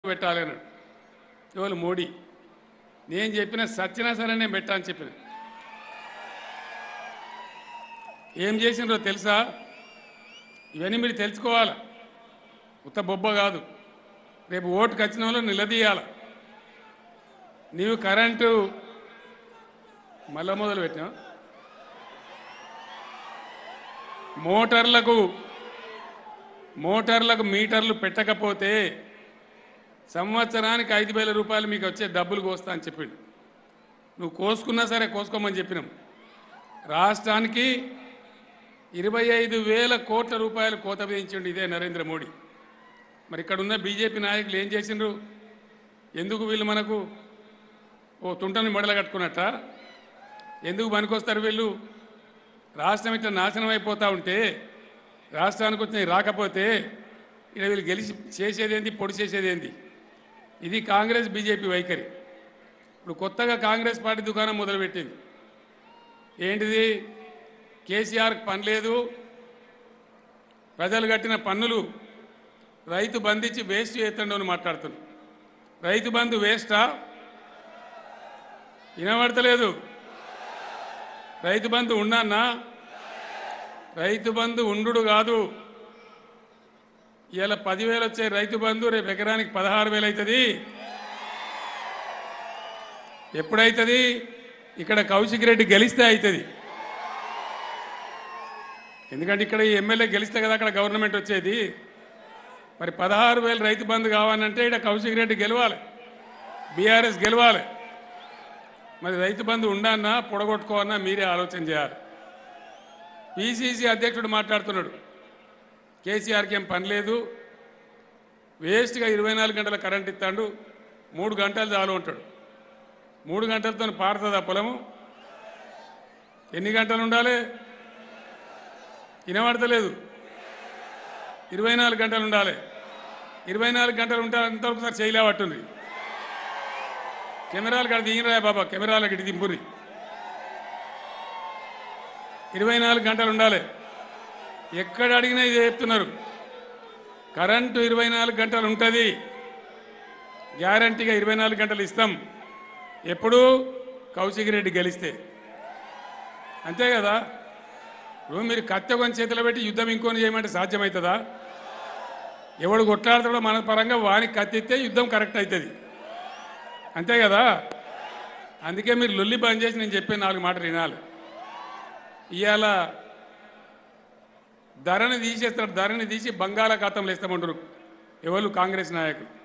పెట్టాలి అన్నాడు ఎవరు మోడీ నేను చెప్పిన సచ్చినా సరే నేను పెట్టా అని చెప్పిన ఏం చేసినారో తెలుసా ఇవన్నీ మీరు తెలుసుకోవాలి ఉత్త బొబ్బ కాదు రేపు ఓటుకు వచ్చిన వాళ్ళు నిలదీయాల నీవు కరెంటు మళ్ళా మొదలు పెట్టినావు మోటార్లకు మోటార్లకు మీటర్లు పెట్టకపోతే సంవత్సరానికి ఐదు వేల రూపాయలు మీకు వచ్చే డబ్బులు కోస్తా అని చెప్పిండు నువ్వు కోసుకున్నా సరే కోసుకోమని చెప్పినాం రాష్ట్రానికి ఇరవై ఐదు వేల కోట్ల రూపాయలు కోత విధించిండు ఇదే నరేంద్ర మోడీ మరి ఇక్కడ ఉన్న బీజేపీ నాయకులు ఏం చేసిండ్రు ఎందుకు వీళ్ళు మనకు ఓ తుంటని మెడలు కట్టుకున్నట్ట ఎందుకు పనికొస్తారు వీళ్ళు రాష్ట్రం ఇట్లా నాశనం అయిపోతూ ఉంటే రాష్ట్రానికి వచ్చిన రాకపోతే ఇక్కడ వీళ్ళు గెలిచి చేసేదేంది పొడి చేసేదేంది ఇది కాంగ్రెస్ బీజేపీ వైఖరి ఇప్పుడు కొత్తగా కాంగ్రెస్ పార్టీ దుకాణం మొదలుపెట్టింది ఏంటిది కేసీఆర్కి పని లేదు ప్రజలు కట్టిన పన్నులు రైతు బంధించి వేస్ట్ చేస్తుండవు అని మాట్లాడుతున్నాం రైతు బంధు వేస్టా వినబడతలేదు రైతు బంధు ఉన్నానా రైతు బంధు ఉండు కాదు ఇవాళ పదివేలు వచ్చే రైతు బంధు రేపు ఎకరానికి పదహారు వేలు అవుతుంది ఎప్పుడైతుంది ఇక్కడ కౌశిక్ రెడ్డి గెలిస్తే అవుతుంది ఎందుకంటే ఇక్కడ ఈ ఎమ్మెల్యే గెలిస్తే కదా అక్కడ గవర్నమెంట్ వచ్చేది మరి పదహారు వేలు రైతు బంధు కావాలంటే ఇక్కడ కౌశిక్ రెడ్డి గెలవాలి బీఆర్ఎస్ గెలవాలి మరి రైతు బంధు ఉండన్నా పొడగొట్టుకోవన్నా మీరే ఆలోచన చేయాలి పిసిసి అధ్యక్షుడు మాట్లాడుతున్నాడు కేసీఆర్కి ఏం పని లేదు వేస్ట్గా ఇరవై నాలుగు గంటల కరెంట్ ఇస్తాడు మూడు గంటలు చాలు ఉంటాడు మూడు గంటలతో పారుతుంది ఆ పొలము ఎన్ని గంటలు ఉండాలి వినబడతలేదు ఇరవై నాలుగు గంటలు ఉండాలి ఇరవై నాలుగు గంటలు ఉంటే అంతవరకు సార్ చేయలే పట్టుంది కెమెరాలు కాడ దిగినరా బాబా కెమెరాలకు ఇటు దింపురి ఇరవై నాలుగు గంటలు ఉండాలి ఎక్కడ అడిగినా ఇది చెప్తున్నారు కరెంటు ఇరవై నాలుగు గంటలు ఉంటుంది గ్యారంటీగా ఇరవై నాలుగు గంటలు ఇస్తాం ఎప్పుడు కౌశిక్ రెడ్డి గెలిస్తే అంతే కదా ఇప్పుడు మీరు కత్తి కొని చేతిలో పెట్టి యుద్ధం ఇంకొని చేయమంటే సాధ్యమవుతుందా ఎవడు కొట్లాడతాడో మన పరంగా వానికి కత్తిస్తే యుద్ధం కరెక్ట్ అవుతుంది అంతే కదా అందుకే మీరు లొల్లి బంద్ చేసి నేను చెప్పే నాలుగు మాటలు వినాలి ఇవాళ ధరని తీసేస్తాడు ధరని తీసి బంగాళాఖాతంలో ఇస్తామంటారు ఎవరు కాంగ్రెస్ నాయకులు